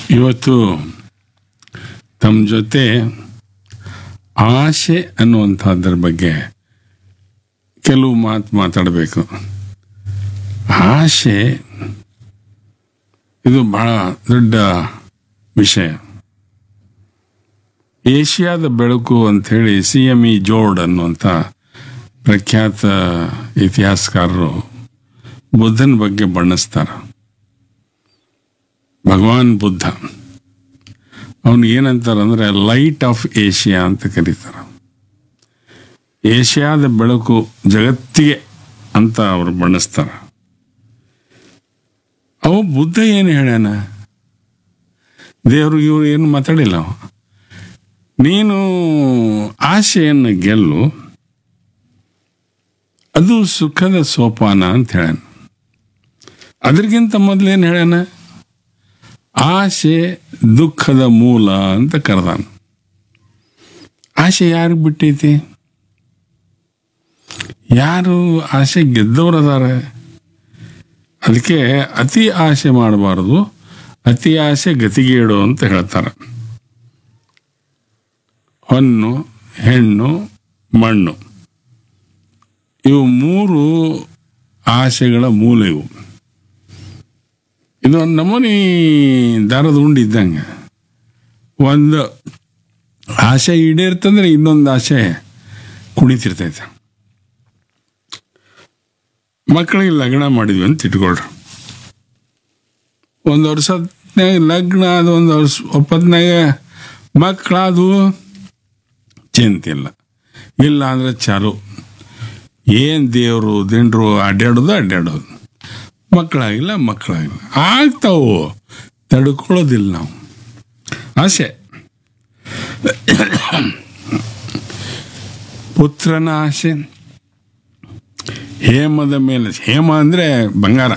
ಇವತ್ತು ತಮ್ಮ ಜೊತೆ ಆಸೆ ಅನ್ನುವಂಥದ್ರ ಬಗ್ಗೆ ಕೆಲವು ಮಾತು ಮಾತಾಡಬೇಕು ಆಸೆ ಇದು ಬಹಳ ದೊಡ್ಡ ವಿಷಯ ಏಷ್ಯಾದ ಬೆಳಕು ಅಂಥೇಳಿ ಸಿ ಎಮ್ ಇ ಜೋರ್ಡ್ ಅನ್ನುವಂಥ ಪ್ರಖ್ಯಾತ ಇತಿಹಾಸಕಾರರು ಬುದ್ಧನ ಬಗ್ಗೆ ಬಣ್ಣಿಸ್ತಾರೆ ಭಗವಾನ್ ಬುದ್ಧ ಅವನು ಏನಂತಾರೆ ಅಂದರೆ ಲೈಟ್ ಆಫ್ ಏಷ್ಯಾ ಅಂತ ಕರೀತಾರೆ ಏಷ್ಯಾದ ಬೆಳಕು ಜಗತ್ತಿಗೆ ಅಂತ ಅವರು ಬಣ್ಣಿಸ್ತಾರೆ ಅವ ಬುದ್ಧ ಏನು ಹೇಳ್ಯಾನ ದೇವರು ಇವರು ಏನು ಮಾತಾಡಿಲ್ಲ ಅವ ನೀನು ಆಸೆಯನ್ನು ಗೆಲ್ಲು ಅದು ಸುಖದ ಸೋಪಾನ ಅಂತ ಹೇಳ್ಯಾನ ಅದಕ್ಕಿಂತ ಮೊದಲೇನು ಹೇಳ್ಯಾನ ಆಸೆ ದುಃಖದ ಮೂಲ ಅಂತ ಕರೆದಾನ ಆಸೆ ಯಾರಿಗೆ ಬಿಟ್ಟೈತಿ ಯಾರು ಆಸೆ ಗೆದ್ದವ್ರು ಅದಾರ ಅದಕ್ಕೆ ಅತಿ ಆಸೆ ಮಾಡಬಾರದು ಅತಿ ಆಸೆ ಗತಿಗೇಡು ಅಂತ ಹೇಳ್ತಾರೆ ಹೊನ್ನು ಹೆಣ್ಣು ಮಣ್ಣು ಇವು ಮೂರು ಆಸೆಗಳ ಮೂಲ ಇವು ಇದು ಒಂದು ನಮೂನಿ ದಾರದ ಉಂಡು ಇದ್ದಂಗೆ ಒಂದು ಆಸೆ ಈಡೇರ್ತಂದ್ರೆ ಇನ್ನೊಂದು ಆಸೆ ಕುಣಿತಿರ್ತೈತೆ ಮಕ್ಕಳಿಗೆ ಲಗ್ನ ಮಾಡಿದ್ವಿ ಅಂತ ಇಟ್ಕೊಳ್ರಿ ಒಂದು ವರ್ಷದ್ನಾಗ ಲಗ್ನ ಅದು ಒಂದು ವರ್ಷ ಒಪ್ಪತ್ನಾಗ ಮಕ್ಕಳದು ಚಿಂತಿಲ್ಲ ಇಲ್ಲ ಅಂದ್ರೆ ಚಾಲು ಏನು ದೇವರು ದಿಂಡ್ರು ಅಡ್ಡಾಡೋದು ಅಡ್ಡಾಡೋದು ಮಕ್ಕಳಾಗಿಲ್ಲ ಮಕ್ಕಳಾಗಿಲ್ಲ ಆಗ್ತಾವು ತಡ್ಕೊಳ್ಳೋದಿಲ್ಲ ನಾವು ಆಸೆ ಪುತ್ರನ ಆಸೆ ಹೇಮದ ಮೇಲೆ ಹೇಮ ಅಂದರೆ ಬಂಗಾರ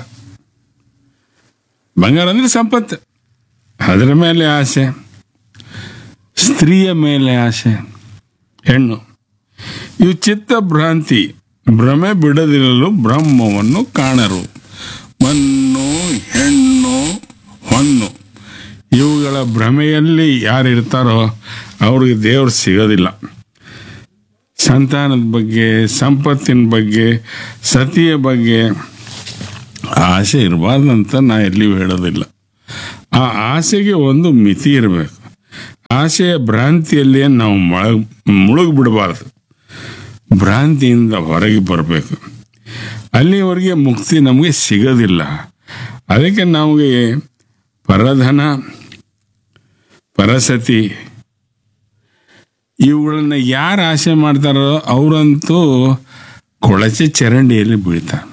ಬಂಗಾರ ಅಂದರೆ ಸಂಪತ್ತು ಅದರ ಮೇಲೆ ಆಸೆ ಸ್ತ್ರೀಯ ಮೇಲೆ ಆಸೆ ಹೆಣ್ಣು ಇವು ಚಿತ್ತ ಭ್ರಾಂತಿ ಭ್ರಮೆ ಬಿಡದಿರಲು ಬ್ರಹ್ಮವನ್ನು ಕಾಣರು ಮಣ್ಣು ಹೆಣ್ಣು ಹೊನ್ನು ಇವುಗಳ ಭ್ರಮೆಯಲ್ಲಿ ಯಾರಿರ್ತಾರೋ ಅವ್ರಿಗೆ ದೇವರು ಸಿಗೋದಿಲ್ಲ ಸಂತಾನದ ಬಗ್ಗೆ ಸಂಪತ್ತಿನ ಬಗ್ಗೆ ಸತಿಯ ಬಗ್ಗೆ ಆಸೆ ಇರಬಾರ್ದಂತ ನಾ ಎಲ್ಲಿಯೂ ಹೇಳೋದಿಲ್ಲ ಆ ಆಸೆಗೆ ಒಂದು ಮಿತಿ ಇರಬೇಕು ಆಸೆಯ ಭ್ರಾಂತಿಯಲ್ಲಿ ನಾವು ಮೊಳಗ್ ಮುಳುಗಿ ಬಿಡಬಾರ್ದು ಭ್ರಾಂತಿಯಿಂದ ಹೊರಗೆ ಬರಬೇಕು ಅಲ್ಲಿವರೆಗೆ ಮುಕ್ತಿ ನಮಗೆ ಸಿಗೋದಿಲ್ಲ ಅದಕ್ಕೆ ನಮಗೆ ಪರಧನ ಪರಸತಿ ಇವುಗಳನ್ನ ಯಾರು ಆಸೆ ಮಾಡ್ತಾರೋ ಅವರಂತೂ ಕೊಳಚೆ ಚರಂಡಿಯಲ್ಲಿ ಬೀಳ್ತಾರೆ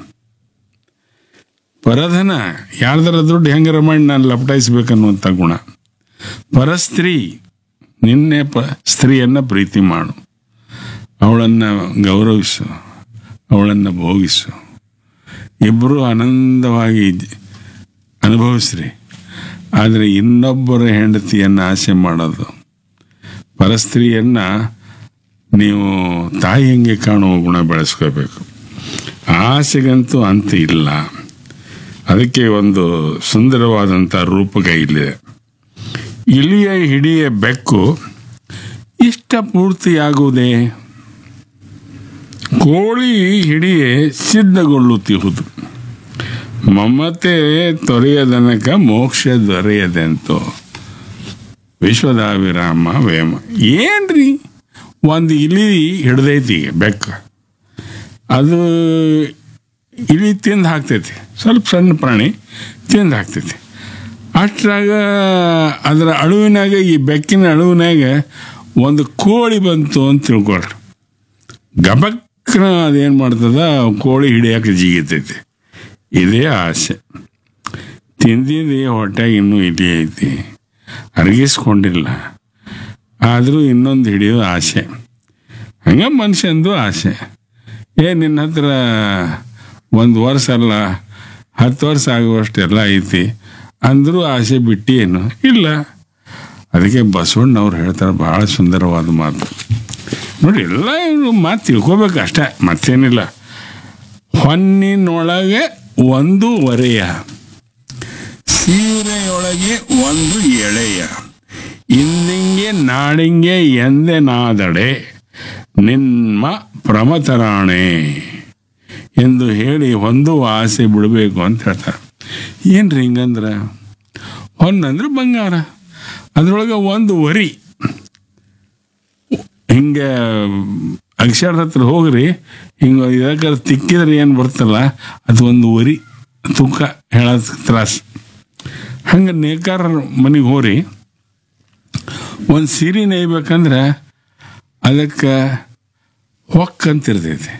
ಪರಧನ ಯಾರ್ದಾರ ದುಡ್ಡು ಹೆಂಗಾರ ಮಾಡಿ ನಾನು ಲಪಟಾಯಿಸ್ಬೇಕನ್ನುವಂಥ ಗುಣ ಪರಸ್ತ್ರೀ ನಿನ್ನೆ ಪ ಸ್ತ್ರೀಯನ್ನು ಪ್ರೀತಿ ಮಾಡು ಅವಳನ್ನು ಗೌರವಿಸು ಅವಳನ್ನು ಭೋಗಿಸು ಇಬ್ಬರು ಆನಂದವಾಗಿ ಅನುಭವಿಸ್ರಿ ಆದರೆ ಇನ್ನೊಬ್ಬರ ಹೆಂಡತಿಯನ್ನು ಆಸೆ ಮಾಡೋದು ಪರಸ್ತ್ರೀಯನ್ನು ನೀವು ತಾಯಿ ಹೆಂಗೆ ಕಾಣುವ ಗುಣ ಬೆಳೆಸ್ಕೋಬೇಕು ಆಸೆಗಂತೂ ಅಂತ ಇಲ್ಲ ಅದಕ್ಕೆ ಒಂದು ಸುಂದರವಾದಂಥ ರೂಪಕ ಇಲ್ಲಿದೆ ಇಲಿಯ ಹಿಡಿಯ ಬೆಕ್ಕು ಇಷ್ಟ ಪೂರ್ತಿಯಾಗುವುದೇ ಕೋಳಿ ಹಿಡಿಯೇ ಸಿದ್ಧಗೊಳ್ಳುತ್ತಿಹುದು ಮಮತೆ ತೊರೆಯದನಕ ಮೋಕ್ಷ ದೊರೆಯದೆಂತೋ ವಿಶ್ವದಾವಿರಾಮ ವೇಮ ಏನ್ರಿ ಒಂದು ಇಲಿ ಹಿಡ್ದೈತಿ ಬೆಕ್ಕ ಅದು ಇಲಿ ತಿಂದು ಹಾಕ್ತೈತಿ ಸ್ವಲ್ಪ ಸಣ್ಣ ಪ್ರಾಣಿ ತಿಂದು ಹಾಕ್ತೈತಿ ಅಷ್ಟ್ರಾಗ ಅದರ ಅಳುವಿನಾಗ ಈ ಬೆಕ್ಕಿನ ಅಳುವಿನಾಗ ಒಂದು ಕೋಳಿ ಬಂತು ಅಂತ ತಿಳ್ಕೊಳ್ರಿ ಗಬಕ್ನ ಅದೇನು ಮಾಡ್ತದ ಕೋಳಿ ಹಿಡಿಯೋಕೆ ಜಿಗಿತೈತಿ ಇದೇ ಆಸೆ ತಿಂದಿದ್ದು ಹೊಟ್ಟೆಗೆ ಇನ್ನೂ ಇಲಿ ಐತಿ ಅರಗಿಸ್ಕೊಂಡಿಲ್ಲ ಆದರೂ ಇನ್ನೊಂದು ಹಿಡಿಯೋ ಆಸೆ ಹಂಗೆ ಮನುಷ್ಯಂದು ಆಸೆ ಏ ನಿನ್ನ ಹತ್ರ ಒಂದು ವರ್ಷ ಅಲ್ಲ ಹತ್ತು ವರ್ಷ ಆಗುವಷ್ಟೆಲ್ಲ ಐತಿ ಅಂದರೂ ಆಸೆ ಬಿಟ್ಟು ಏನು ಇಲ್ಲ ಅದಕ್ಕೆ ಬಸವಣ್ಣವ್ರು ಹೇಳ್ತಾರೆ ಭಾಳ ಸುಂದರವಾದ ಮಾತು ನೋಡಿ ಎಲ್ಲ ಇವರು ಮಾತು ತಿಳ್ಕೊಬೇಕು ಅಷ್ಟೇ ಮತ್ತೇನಿಲ್ಲ ಹೊನ್ನಿನೊಳಗೆ ಒಂದೂವರೆಯ ಸೀರೆಯೊಳಗೆ ಒಂದು ಎಳೆಯ ಇಂದಿಂಗೆ ನಾಡಿಂಗೆ ಎಂದೆನಾದಡೆ ನಿಮ್ಮ ಪ್ರಮತರಾಣೆ ಎಂದು ಹೇಳಿ ಒಂದು ಆಸೆ ಬಿಡಬೇಕು ಅಂತ ಹೇಳ್ತಾರೆ ಏನ್ರಿ ಹಿಂಗಂದ್ರೆ ಹೊನ್ನಂದ್ರೆ ಬಂಗಾರ ಅದ್ರೊಳಗೆ ಒಂದು ವರಿ ಹಿಂಗೆ ಅಕ್ಷರ ಹತ್ರ ಹೋಗ್ರಿ ಹಿಂಗೆ ಇದಕ್ಕೆ ತಿಕ್ಕಿದ್ರೆ ಏನು ಬರ್ತಲ್ಲ ಅದು ಒಂದು ವರಿ ತೂಕ ಹೇಳೋದು ತ್ರಾಸು ಹಂಗೆ ನೇಕಾರ ಮನೆಗೆ ಹೋರಿ ಒಂದು ಸೀರೆ ನೇಯ್ಬೇಕಂದ್ರೆ ಅದಕ್ಕೆ ಹೊಕ್ ಅಂತ ಇರ್ತೈತಿ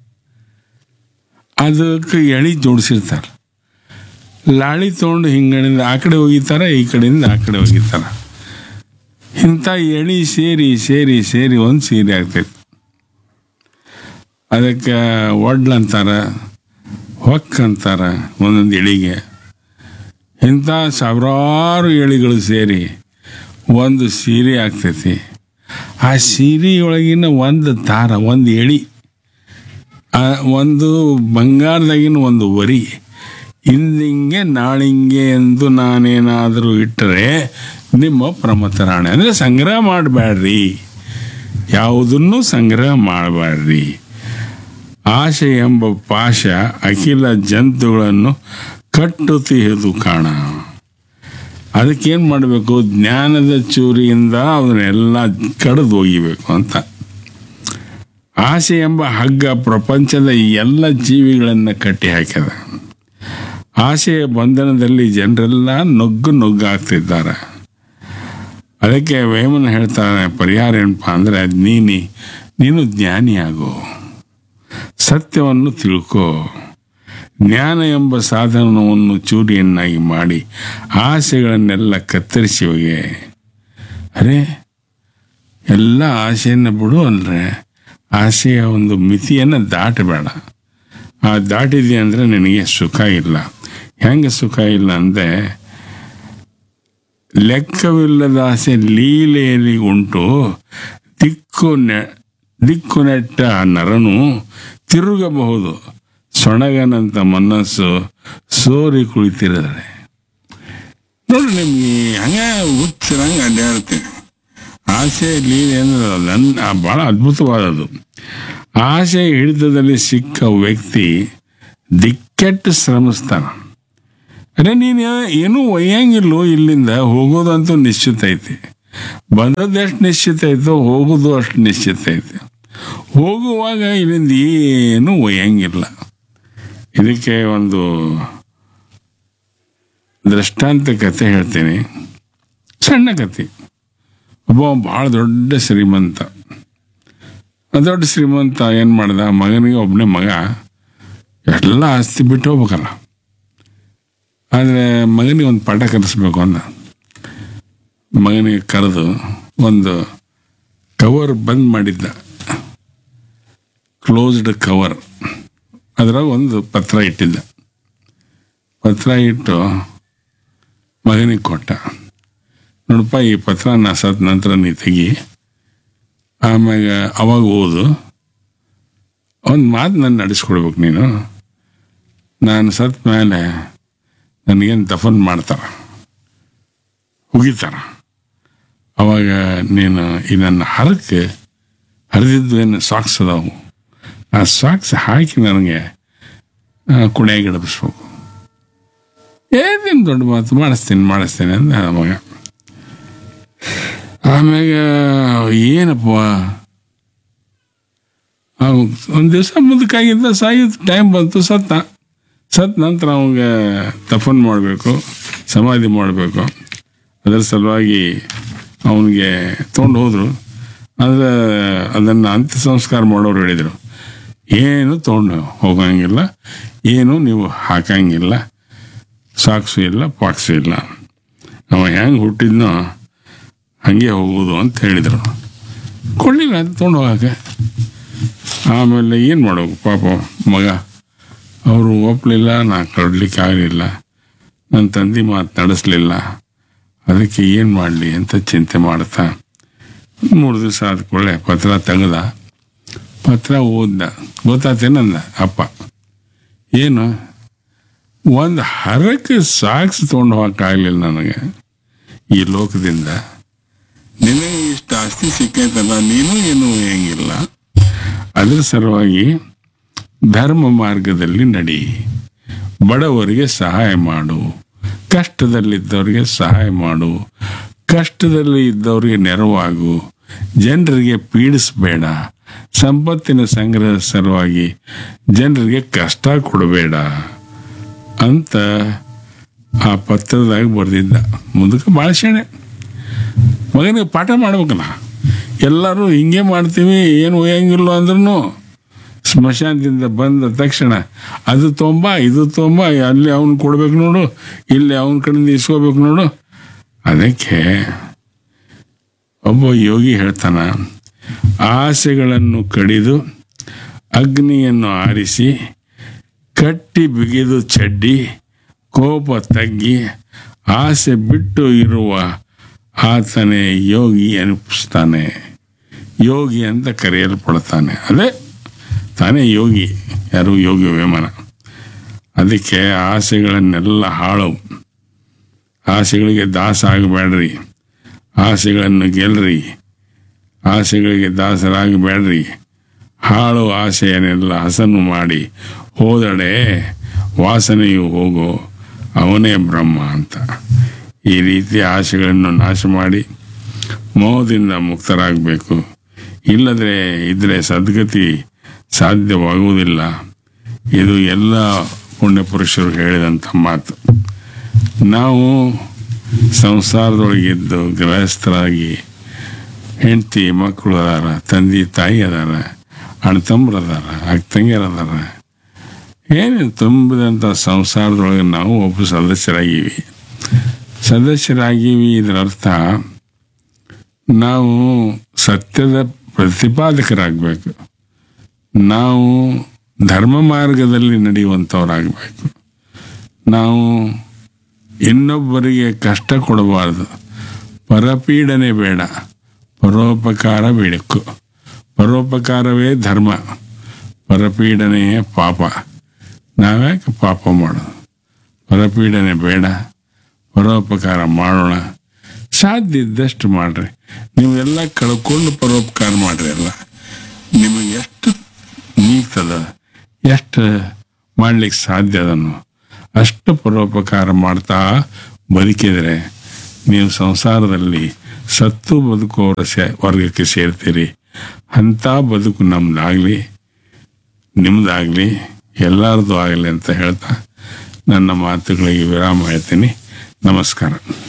ಅದಕ್ಕೆ ಎಳಿ ಜೋಡಿಸಿರ್ತಾರೆ ಲಾಳಿ ತೊಗೊಂಡು ಹಿಂಗಡಿಂದ ಆ ಕಡೆ ಹೋಗಿತಾರೆ ಈ ಕಡೆಯಿಂದ ಆ ಕಡೆ ಹೋಗಿತಾರೆ ಇಂಥ ಎಳಿ ಸೇರಿ ಸೇರಿ ಸೇರಿ ಒಂದು ಸೀರೆ ಆಗ್ತೈತಿ ಅದಕ್ಕೆ ಒಡ್ಲ್ ಅಂತಾರ ಹೊಕ್ ಅಂತಾರ ಒಂದೊಂದು ಎಳಿಗೆ ಇಂಥ ಸಾವಿರಾರು ಎಳಿಗಳು ಸೇರಿ ಒಂದು ಸೀರೆ ಆಗ್ತೈತಿ ಆ ಸೀರೆಯೊಳಗಿನ ಒಂದು ದಾರ ಒಂದು ಎಳಿ ಆ ಒಂದು ಬಂಗಾರದಾಗಿನ ಒಂದು ವರಿ ಇಂದಿಂಗೆ ನಾಳಿಂಗೆ ಎಂದು ನಾನೇನಾದರೂ ಇಟ್ಟರೆ ನಿಮ್ಮ ಪ್ರಮತರಾಣೆ ಅಂದರೆ ಸಂಗ್ರಹ ಮಾಡಬೇಡ್ರಿ ಯಾವುದನ್ನು ಸಂಗ್ರಹ ಮಾಡಬೇಡ್ರಿ ಆಶೆ ಎಂಬ ಪಾಶ ಅಖಿಲ ಜಂತುಗಳನ್ನು ಕಟ್ಟುತ್ತಿಹುದು ಕಾಣ ಅದಕ್ಕೇನು ಮಾಡಬೇಕು ಜ್ಞಾನದ ಚೂರಿಯಿಂದ ಅವನ್ನೆಲ್ಲ ಕಡಿದು ಒಗಿಬೇಕು ಅಂತ ಆಸೆ ಎಂಬ ಹಗ್ಗ ಪ್ರಪಂಚದ ಎಲ್ಲ ಜೀವಿಗಳನ್ನು ಕಟ್ಟಿ ಹಾಕ್ಯದ ಆಸೆಯ ಬಂಧನದಲ್ಲಿ ಜನರೆಲ್ಲ ನುಗ್ಗು ನುಗ್ಗಾಗ್ತಿದ್ದಾರೆ ಅದಕ್ಕೆ ವೇಮನ್ ಹೇಳ್ತಾನೆ ಪರಿಹಾರ ಏನಪ್ಪ ಅಂದರೆ ನೀನಿ ನೀನು ಜ್ಞಾನಿಯಾಗು ಸತ್ಯವನ್ನು ತಿಳ್ಕೋ ಜ್ಞಾನ ಎಂಬ ಸಾಧನವನ್ನು ಚೂರಿಯನ್ನಾಗಿ ಮಾಡಿ ಆಸೆಗಳನ್ನೆಲ್ಲ ಕತ್ತರಿಸಿ ಹೋಗೆ ಅರೆ ಎಲ್ಲ ಆಸೆಯನ್ನು ಬಿಡು ಅಲ್ರೆ ಆಸೆಯ ಒಂದು ಮಿತಿಯನ್ನು ದಾಟಬೇಡ ಆ ದಾಟಿದೆ ಅಂದರೆ ನಿನಗೆ ಸುಖ ಇಲ್ಲ ಹೆಂಗೆ ಸುಖ ಇಲ್ಲ ಅಂದರೆ ಲೆಕ್ಕವಿಲ್ಲದ ಆಸೆ ಲೀಲೆಯಲ್ಲಿ ಉಂಟು ದಿಕ್ಕು ನೆ ದಿಕ್ಕು ನೆಟ್ಟ ನರನು ತಿರುಗಬಹುದು ಸೊಣಗನಂತ ಮನಸ್ಸು ಸೋರಿ ಕುಳಿತಿರದೆ ನೋಡ್ರಿ ನಿಮ್ಗೆ ಹಂಗೆ ಹುಚ್ಚರಂಗೆ ಅಡ್ಡಾಡ್ತೀನಿ ಆಸೆ ಲೀಲೆ ಅಂದ್ರೆ ನನ್ನ ಭಾಳ ಅದ್ಭುತವಾದದ್ದು ಆಸೆ ಹಿಡಿತದಲ್ಲಿ ಸಿಕ್ಕ ವ್ಯಕ್ತಿ ದಿಕ್ಕೆಟ್ಟು ಶ್ರಮಿಸ್ತಾನ ಅರೆ ನೀನು ಏನೂ ಒಯ್ಯಂಗಿಲ್ಲೋ ಇಲ್ಲಿಂದ ಹೋಗೋದಂತೂ ನಿಶ್ಚಿತ ಐತಿ ಬಂದದ್ದು ಎಷ್ಟು ನಿಶ್ಚಿತ ಐತೋ ಹೋಗೋದು ಅಷ್ಟು ನಿಶ್ಚಿತ ಐತಿ ಹೋಗುವಾಗ ಇಲ್ಲಿಂದ ಏನೂ ಒಯ್ಯಂಗಿಲ್ಲ ಇದಕ್ಕೆ ಒಂದು ದೃಷ್ಟಾಂತ ಕತೆ ಹೇಳ್ತೀನಿ ಸಣ್ಣ ಕತೆ ಒಬ್ಬ ಭಾಳ ದೊಡ್ಡ ಶ್ರೀಮಂತ ಆ ದೊಡ್ಡ ಶ್ರೀಮಂತ ಏನು ಮಾಡ್ದ ಮಗನಿಗೆ ಒಬ್ಬನೇ ಮಗ ಎಲ್ಲ ಆಸ್ತಿ ಬಿಟ್ಟು ಹೋಗ್ಬೇಕಲ್ಲ ಆದರೆ ಮಗನಿಗೆ ಒಂದು ಪಾಠ ಕಲಿಸ್ಬೇಕು ಅಂದ ಮಗನಿಗೆ ಕರೆದು ಒಂದು ಕವರ್ ಬಂದ್ ಮಾಡಿದ್ದ ಕ್ಲೋಸ್ಡ್ ಕವರ್ ಅದ್ರಾಗ ಒಂದು ಪತ್ರ ಇಟ್ಟಿದ್ದ ಪತ್ರ ಇಟ್ಟು ಮಗನಿಗೆ ಕೊಟ್ಟ ನೋಡಪ್ಪ ಈ ಪತ್ರ ನಾ ಸತ್ ನಂತರ ನೀ ತೆಗಿ ಆಮ್ಯಾಗ ಅವಾಗ ಓದು ಒಂದು ಮಾತು ನಾನು ನಡೆಸ್ಕೊಡ್ಬೇಕು ನೀನು ನಾನು ಸತ್ ಮೇಲೆ ನನಗೇನು ದಫನ್ ಮಾಡ್ತಾರ ಹುಗಿತಾರ ಅವಾಗ ನೀನು ಈ ನನ್ನ ಹರಕ್ಕೆ ಹರಿದಿದ್ದು ಏನು ಸಾಕ್ಸ್ ಅದಾವು ಆ ಸಾಕ್ಸ್ ಹಾಕಿ ನನಗೆ ಕುಣಿಯಾಗಿ ಇಡಬಿಸ್ಬೇಕು ಏನೇನು ದೊಡ್ಡ ಮಾತು ಮಾಡಿಸ್ತೀನಿ ಮಾಡಿಸ್ತೀನಿ ಅಂದ ಮಗ ಆಮ್ಯಾಗ ಏನಪ್ಪ ಒಂದು ದಿವಸ ಮುದುಕಾಗಿದ್ದ ಸಾಯಿದ್ ಟೈಮ್ ಬಂತು ಸತ್ತ ಸತ್ ನಂತರ ಅವಾಗ ದಫನ್ ಮಾಡಬೇಕು ಸಮಾಧಿ ಮಾಡಬೇಕು ಅದರ ಸಲುವಾಗಿ ಅವನಿಗೆ ತೊಗೊಂಡು ಹೋದರು ಆದರೆ ಅದನ್ನು ಅಂತ್ಯ ಸಂಸ್ಕಾರ ಮಾಡೋರು ಹೇಳಿದರು ಏನು ತೊಗೊಂಡು ಹೋಗಂಗಿಲ್ಲ ಏನು ನೀವು ಹಾಕಂಗಿಲ್ಲ ಸಾಕ್ಸು ಇಲ್ಲ ಪಾಕ್ಸು ಇಲ್ಲ ಅವ ಹೆಂಗೆ ಹುಟ್ಟಿದ್ನೋ ಹಾಗೆ ಹೋಗೋದು ಅಂತ ಹೇಳಿದರು ಕೊಡಲಿಲ್ಲ ಅದು ತೊಗೊಂಡು ಹೋಗಕ್ಕೆ ಆಮೇಲೆ ಏನು ಮಾಡಬೇಕು ಪಾಪ ಮಗ ಅವರು ಒಪ್ಪಲಿಲ್ಲ ನಾ ಕೊಡ್ಲಿಕ್ಕೆ ಆಗಲಿಲ್ಲ ನನ್ನ ತಂದೆ ಮಾತು ನಡೆಸಲಿಲ್ಲ ಅದಕ್ಕೆ ಏನು ಮಾಡಲಿ ಅಂತ ಚಿಂತೆ ಮಾಡ್ತಾ ಮೂರು ದಿವಸ ಆದ ಕೂಡಲೇ ಪತ್ರ ತೆಗೆದ ಪತ್ರ ಓದ್ದ ಗೊತ್ತಾತೇನಂದ ಅಪ್ಪ ಏನು ಒಂದು ಹರಕ್ಕೆ ಸಾಕ್ಸ್ ತೊಗೊಂಡು ಹೋಗಕ್ಕಾಗಲಿಲ್ಲ ನನಗೆ ಈ ಲೋಕದಿಂದ ನಿನಗೆ ಇಷ್ಟು ಆಸ್ತಿ ಸಿಕ್ಕೈತಲ್ಲ ನೀನು ಏನು ಉಳಿಯಂಗಿಲ್ಲ ಅದ್ರ ಸಲುವಾಗಿ ಧರ್ಮ ಮಾರ್ಗದಲ್ಲಿ ನಡಿ ಬಡವರಿಗೆ ಸಹಾಯ ಮಾಡು ಕಷ್ಟದಲ್ಲಿದ್ದವರಿಗೆ ಸಹಾಯ ಮಾಡು ಕಷ್ಟದಲ್ಲಿ ಇದ್ದವರಿಗೆ ನೆರವಾಗು ಜನರಿಗೆ ಪೀಡಿಸಬೇಡ ಸಂಪತ್ತಿನ ಸಂಗ್ರಹದ ಸಲುವಾಗಿ ಜನರಿಗೆ ಕಷ್ಟ ಕೊಡಬೇಡ ಅಂತ ಆ ಪತ್ರದಾಗ ಬರೆದಿದ್ದ ಮುಂದಕ್ಕೆ ಭಾಳ ಶಾಣೆ ಮಗನಿಗೆ ಪಾಠ ಮಾಡ್ಬೇಕಲ್ಲ ಎಲ್ಲರೂ ಹಿಂಗೆ ಮಾಡ್ತೀವಿ ಏನು ಒಯ್ಯಂಗಿಲ್ಲ ಅಂದ್ರೂ ಸ್ಮಶಾನದಿಂದ ಬಂದ ತಕ್ಷಣ ಅದು ತೊಂಬ ಇದು ತೊಂಬ ಅಲ್ಲಿ ಅವನು ಕೊಡ್ಬೇಕು ನೋಡು ಇಲ್ಲಿ ಅವನ ಕಡೆಯಿಂದ ಇಸ್ಕೋಬೇಕು ನೋಡು ಅದಕ್ಕೆ ಒಬ್ಬ ಯೋಗಿ ಹೇಳ್ತಾನ ಆಸೆಗಳನ್ನು ಕಡಿದು ಅಗ್ನಿಯನ್ನು ಆರಿಸಿ ಕಟ್ಟಿ ಬಿಗಿದು ಚಡ್ಡಿ ಕೋಪ ತಗ್ಗಿ ಆಸೆ ಬಿಟ್ಟು ಇರುವ ಆತನೇ ಯೋಗಿ ಅನಿಪಿಸ್ತಾನೆ ಯೋಗಿ ಅಂತ ಕರೆಯಲ್ಪಡ್ತಾನೆ ಅದೇ ತಾನೇ ಯೋಗಿ ಯಾರು ಯೋಗಿ ವೇಮನ ಅದಕ್ಕೆ ಆಸೆಗಳನ್ನೆಲ್ಲ ಹಾಳು ಆಸೆಗಳಿಗೆ ದಾಸ ಆಗಬೇಡ್ರಿ ಆಸೆಗಳನ್ನು ಗೆಲ್ರಿ ಆಸೆಗಳಿಗೆ ದಾಸರಾಗಬೇಡ್ರಿ ಹಾಳು ಆಸೆಯನ್ನೆಲ್ಲ ಹಸನು ಮಾಡಿ ಹೋದಡೆ ವಾಸನೆಯು ಹೋಗೋ ಅವನೇ ಬ್ರಹ್ಮ ಅಂತ ಈ ರೀತಿ ಆಸೆಗಳನ್ನು ನಾಶ ಮಾಡಿ ಮೋಹದಿಂದ ಮುಕ್ತರಾಗಬೇಕು ಇಲ್ಲದ್ರೆ ಇದ್ರೆ ಸದ್ಗತಿ ಸಾಧ್ಯವಾಗುವುದಿಲ್ಲ ಇದು ಎಲ್ಲ ಪುಣ್ಯ ಪುರುಷರು ಹೇಳಿದಂಥ ಮಾತು ನಾವು ಸಂಸಾರದೊಳಗಿದ್ದು ಗೃಹಸ್ಥರಾಗಿ ಹೆಂಡತಿ ಮಕ್ಕಳು ಅದಾರ ತಂದೆ ತಾಯಿ ಅದಾರ ಅಣ್ಣ ತಮ್ಮರು ಅದಾರ ಅಕ್ಕ ತಂಗಿಯರು ಅದಾರ ಏನು ತುಂಬಿದಂಥ ಸಂಸಾರದೊಳಗೆ ನಾವು ಒಬ್ಬ ಸದಸ್ಯರಾಗೀವಿ ಸದಸ್ಯರಾಗೀವಿ ಇದರ ಅರ್ಥ ನಾವು ಸತ್ಯದ ಪ್ರತಿಪಾದಕರಾಗಬೇಕು ನಾವು ಧರ್ಮ ಮಾರ್ಗದಲ್ಲಿ ನಡೆಯುವಂಥವರಾಗಬೇಕು ನಾವು ಇನ್ನೊಬ್ಬರಿಗೆ ಕಷ್ಟ ಕೊಡಬಾರ್ದು ಪರಪೀಡನೆ ಬೇಡ ಪರೋಪಕಾರ ಬೇಡಕ್ಕು ಪರೋಪಕಾರವೇ ಧರ್ಮ ಪರಪೀಡನೆಯೇ ಪಾಪ ನಾವ್ಯಾಕೆ ಪಾಪ ಮಾಡೋದು ಪರಪೀಡನೆ ಬೇಡ ಪರೋಪಕಾರ ಮಾಡೋಣ ಸಾಧ್ಯ ಇದ್ದಷ್ಟು ಮಾಡ್ರಿ ನೀವು ಎಲ್ಲ ಕಳ್ಕೊಂಡು ಪರೋಪಕಾರ ಮಾಡ್ರಿ ಎಲ್ಲ ನಿಮಗೆ ಎಷ್ಟು ನೀಗ್ತದ ಎಷ್ಟು ಮಾಡ್ಲಿಕ್ಕೆ ಸಾಧ್ಯ ಅದನ್ನು ಅಷ್ಟು ಪರೋಪಕಾರ ಮಾಡ್ತಾ ಬದುಕಿದರೆ ನೀವು ಸಂಸಾರದಲ್ಲಿ ಸತ್ತು ಬದುಕುವವರ ಸೇ ವರ್ಗಕ್ಕೆ ಸೇರ್ತೀರಿ ಅಂಥ ಬದುಕು ನಮ್ದಾಗಲಿ ನಿಮ್ದಾಗಲಿ ಎಲ್ಲರದು ಆಗಲಿ ಅಂತ ಹೇಳ್ತಾ ನನ್ನ ಮಾತುಗಳಿಗೆ ವಿರಾಮ ಹೇಳ್ತೀನಿ ನಮಸ್ಕಾರ